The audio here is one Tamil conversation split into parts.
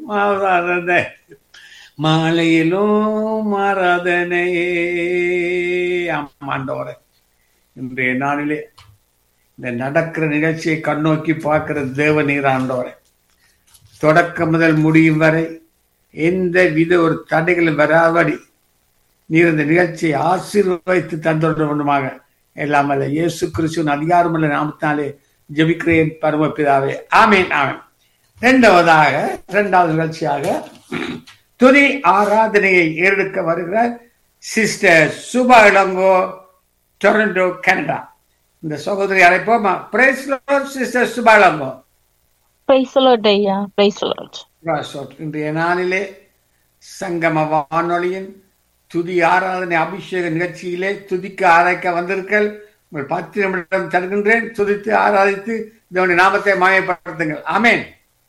ஆராதனை மாலையிலும் ஆராதனையே ஆமாண்டவரே இன்றைய நாளிலே இந்த நடக்கிற நிகழ்ச்சியை கண்ணோக்கி பார்க்கிற தேவ நீராண்டவரே தொடக்கம் முதல் முடியும் வரை எந்த வித ஒரு தடைகளும் வராதபடி நீர் இந்த நிகழ்ச்சியை ஆசீர்வதித்து தந்தொடர்பாக எல்லாம் அல்ல இயேசு கிறிஸ்துவின் அதிகாரமுள்ள நாமத்தினாலே ஜெபிக்கிறேன் பரமபிதாவே ஆமேன் ஆமேன் இரண்டாவதாக இரண்டாவது நிகழ்ச்சியாக துதி ஆராதனையை ஏறெடுக்க வருகிற sister Subha Elango Toronto Canada இந்த சகோதரி அழைப்போமா praise sister Subha Elango praise Lord ஐயா பிரைஸ் லார்ட் ராசோட். இன்றைய நாளிலே சங்கம வானொலியின் துதி ஆராதனை அபிஷேக நிகழ்ச்சியிலே துதிக்க ஆராய்க்க வந்திருக்கள் உங்கள் பத்து நிமிடம் தருகின்றேன் துதித்து ஆராதித்து இதனுடைய நாமத்தை மாயப்படுத்துங்கள் ஆமேன்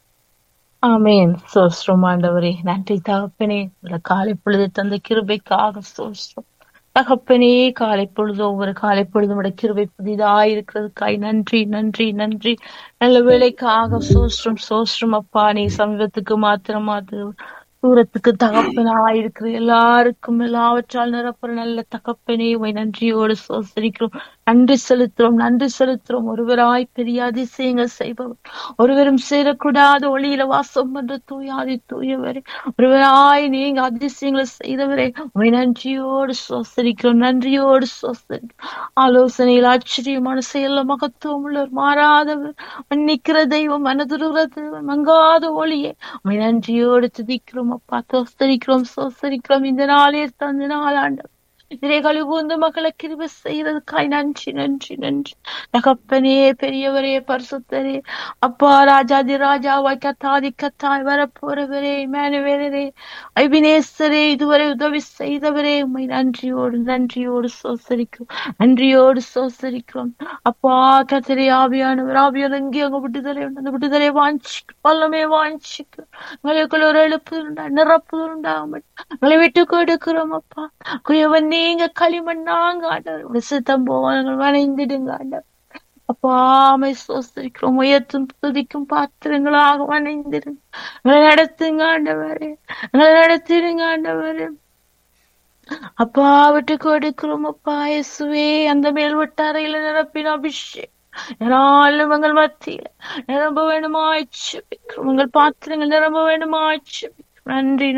ஆமேன் சோஸ்ரம் ஆண்டவரே நன்றி தகப்பனே இந்த காலை பொழுது தந்த கிருபைக்காக சோஸ்ரம் தகப்பனே காலை பொழுது ஒவ்வொரு காலை பொழுது உடைய கிருபை புதிதாயிருக்கிறதுக்காய் நன்றி நன்றி நன்றி நல்ல வேலைக்காக சோஸ்ரம் சோஸ்ரம் அப்பா நீ சமீபத்துக்கு மாத்திரம் மாத்திரம் தூரத்துக்கு தகப்பனாயிருக்கிற எல்லாருக்கும் எல்லாவற்றால் நிரப்புற நல்ல தகப்பனே உமை நன்றியோடு சோசரிக்கிறோம் நன்றி செலுத்துறோம் நன்றி செலுத்துறோம் ஒருவராய் பெரிய அதிசயங்கள் செய்பவர் ஒருவரும் சேரக்கூடாத ஒளியில வாசம் பண்ற தூயாதி தூயவரே ஒருவராய் நீங்க அதிசயங்களை செய்தவரே உமை நன்றியோடு சோசரிக்கிறோம் நன்றியோடு சோசரிக்கிறோம் ஆலோசனையில் ஆச்சரியமான செயல்ல மகத்துவம் உள்ளவர் மாறாதவர் மன்னிக்கிற தெய்வம் மனதுருகிற தெய்வம் மங்காத ஒளியே உமை நன்றியோடு துதிக்கிறோம் அப்பா சோசரிக்கிறோம் சோசரிக்கிறோம் இந்த நாளே தந்த நாளாண்டவர் இதிலே கழுகுந்து மக்களை கிருப செய்யறதுக்காய் நன்றி நன்றி நன்றி தகப்பனே பெரியவரே பரிசுத்தரே அப்பா ராஜாதி ராஜாவாய் கத்தாதி கத்தாய் வரப்போறவரே மேனவேரே ஐபினேசரே இதுவரை உதவி செய்தவரே உண்மை நன்றியோடு நன்றியோடு சோசரிக்கிறோம் நன்றியோடு சோசரிக்கிறோம் அப்பா கத்திரை ஆவியானவர் ஆவியான எங்கே அங்க விடுதலை உண்டு அந்த விடுதலை வாஞ்சிக்கிறோம் வல்லமே வாஞ்சிக்கிறோம் உங்களுக்குள்ள ஒரு எழுப்பு உண்டா நிரப்பு உண்டாக உங்களை விட்டு கொடுக்கிறோம் அப்பா குயவன் நீங்க களிமண்ணாங்க ஆண்டவர் சித்தம் போவாங்க வணைந்திடுங்க ஆண்டவர் அப்பாமை சோஸ்திரிக்கிறோம் உயர்த்தும் துதிக்கும் பாத்திரங்களாக வணைந்திருங்க எங்களை நடத்துங்க ஆண்டவரே எங்களை நடத்திடுங்க ஆண்டவரே அப்பா விட்டு கொடுக்கிறோம் அப்பா இயேசுவே அந்த மேல் வட்டாரையில நிரப்பின அபிஷேக் யாராலும் எங்கள் மத்தியில நிரம்ப வேண்டுமாய்ச்சு உங்கள் பாத்திரங்கள் நிரம்ப வேண்டுமாய்ச்சு நன்றி